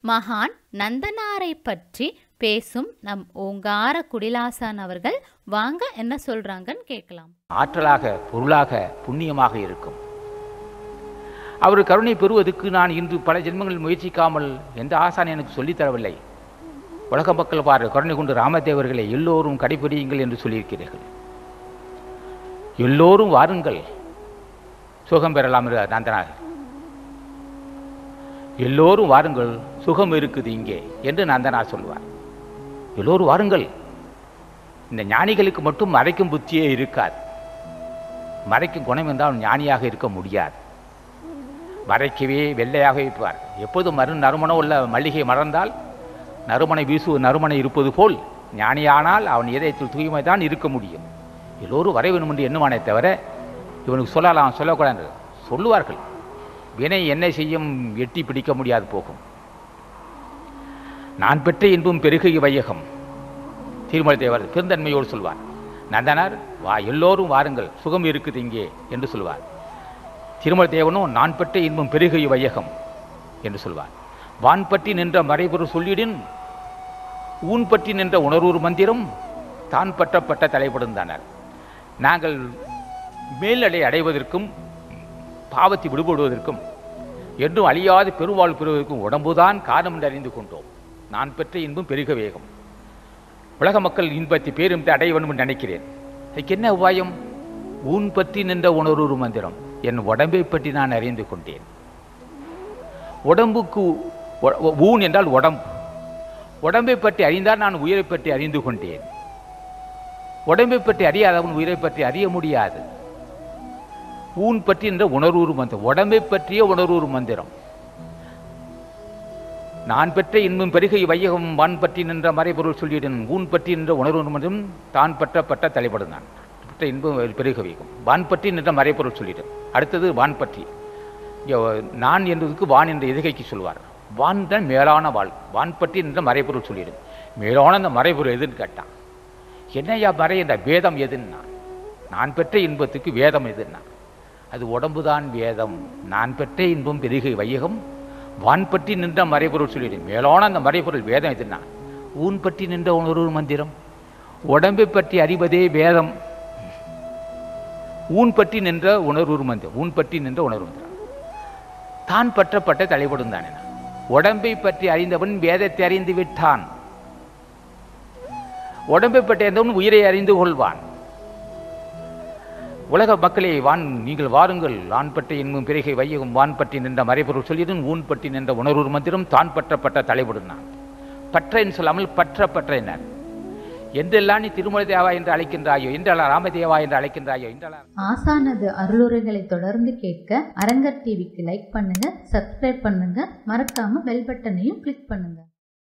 மகான் நந்தனாரை பற்றி பேசும் நம் ஓங்கார குடிலாசான் அவர்கள் வாங்க என்ன சொல்றாங்கன்னு கேட்கலாம் ஆற்றலாக பொருளாக புண்ணியமாக இருக்கும் அவர் கருணை பெறுவதற்கு நான் இன்று பல ஜென்மங்களில் முயற்சிக்காமல் எந்த ஆசான் எனக்கு சொல்லித் தரவில்லை உலக மக்கள் பாரு கருணை கொண்டு ராமதேவர்களை எல்லோரும் கடைபிடியுங்கள் என்று சொல்லியிருக்கிறீர்கள் எல்லோரும் வாருங்கள் சுகம் பெறலாம் என்று நந்தனார் எல்லோரும் வாருங்கள் சுகம் இருக்குது இங்கே என்று நந்தனார் சொல்வார் எல்லோரும் வாருங்கள் இந்த ஞானிகளுக்கு மட்டும் மறைக்கும் புத்தியே இருக்காது மறைக்கும் குணம் என்றால் ஞானியாக இருக்க முடியாது மறைக்கவே வெள்ளையாக இருப்பார் எப்போதும் மறு நறுமணம் உள்ள மல்லிகை மறந்தால் நறுமணை வீசு நறுமணை இருப்பது போல் ஞானியானால் அவன் இதயத்தில் தூய்மை தான் இருக்க முடியும் எல்லோரும் வர வேண்டும் என்று எண்ணுவானே தவிர இவனுக்கு சொல்லலாம் சொல்லக்கூடாது சொல்லுவார்கள் வினை என்ன செய்யும் எட்டி பிடிக்க முடியாது போகும் நான் பெற்ற இன்பம் பெருகை வையகம் திருமலை தேவர் பெருந்தன்மையோடு சொல்வார் நந்தனார் வா எல்லோரும் வாருங்கள் சுகம் இருக்குது இங்கே என்று சொல்வார் திருமலை தேவனும் நான் பெற்ற இன்பம் பெருகை வையகம் என்று சொல்வார் வான் பற்றி நின்ற மறைபொருள் சொல்லிடின் ஊன் பற்றி நின்ற உணர்வூர் மந்திரம் தான் பற்றப்பட்ட தலைப்படுந்தானர் நாங்கள் மேல்நிலை அடைவதற்கும் பாவத்தை விடுபடுவதற்கும் என்றும் அழியாத பெருவாழ் பெறுவதற்கும் உடம்புதான் காரணம் என்று அறிந்து கொண்டோம் நான் பெற்ற இன்பம் பெருக வேகம் உலக மக்கள் இன்பத்தை பேரும் அடைய வேண்டும் என்று நினைக்கிறேன் அதுக்கு என்ன உபாயம் ஊன் பற்றி நின்ற உணர்வு மந்திரம் என் உடம்பை பற்றி நான் அறிந்து கொண்டேன் உடம்புக்கு உ- ஊன் என்றால் உடம்பு உடம்பை பற்றி அறிந்தால் நான் உயிரை பற்றி அறிந்து கொண்டேன் உடம்பை பற்றி அறியாதவன் உயிரை பற்றி அறிய முடியாது ஊன் பற்றி என்ற உணர்வுறு மந்திரம் உடம்பை பற்றிய உணர்வுறு மந்திரம் நான் பெற்ற இன்பம் பெருகை வையகம் வான் பற்றி நின்ற மறைபொருள் சொல்லிடன் ஊன் பற்றி நின்ற உணர்வு மந்திரம் தான் பற்றப்பட்ட தலைப்படுந்தான் பெற்ற இன்பம் பெருக வைக்கும் வான் பற்றி நின்ற மறைபொருள் சொல்லிடன் அடுத்தது வான் பற்றி இங்க நான் என்பதற்கு வான் என்ற எதுகைக்கு சொல்வார் வான் தான் மேலான வாழ் வான் பற்றி நின்ற மறைபொருள் சொல்லிடும் மேலான அந்த மறைபொருள் எதுன்னு கேட்டான் என்னையா மறை என்ற வேதம் எதுன்னா நான் பெற்ற இன்பத்துக்கு வேதம் எதுன்னா அது உடம்புதான் வேதம் நான் பெற்ற இன்பம் பெருகை வையகம் வான் பற்றி நின்ற மறைபொருள் சொல்லிடும் மேலான அந்த மறைபொருள் வேதம் எதுன்னா ஊன் பற்றி நின்ற உணர்வு மந்திரம் உடம்பை பற்றி அறிவதே வேதம் ஊன் பற்றி நின்ற உணர்வு மந்திரம் ஊன் பற்றி நின்ற உணர்வு மந்திரம் தான் பற்றப்பட்ட தலைப்படும் தானே உடம்பை பற்றி அறிந்தவன் வேதத்தை அறிந்து விட்டான் உடம்பை பற்றி அறிந்தவன் உயிரை அறிந்து கொள்வான் உலக மக்களே வான் நீங்கள் வாருங்கள் வான் பற்றி இன்பம் பிறகை வையகம் வான் பற்றி நின்ற மறைபொருள் சொல்லிடும் ஊன் பற்றி நின்ற உணர்வு மந்திரம் தான் பற்றப்பட்ட தலைவிடும் நான் பற்ற என்று சொல்லாமல் பற்ற பற்ற என்ன என்றெல்லாம் நீ திருமலை தேவா என்று அழைக்கின்றாயோ என்றெல்லாம் ராமதேவா என்று அழைக்கின்றாயோ என்றெல்லாம் ஆசானது அருளுரைகளை தொடர்ந்து கேட்க அரங்கர் டிவிக்கு லைக் பண்ணுங்க சப்ஸ்கிரைப் பண்ணுங்க மறக்காம பெல் பட்டனையும் கிளிக் பண்ணுங்க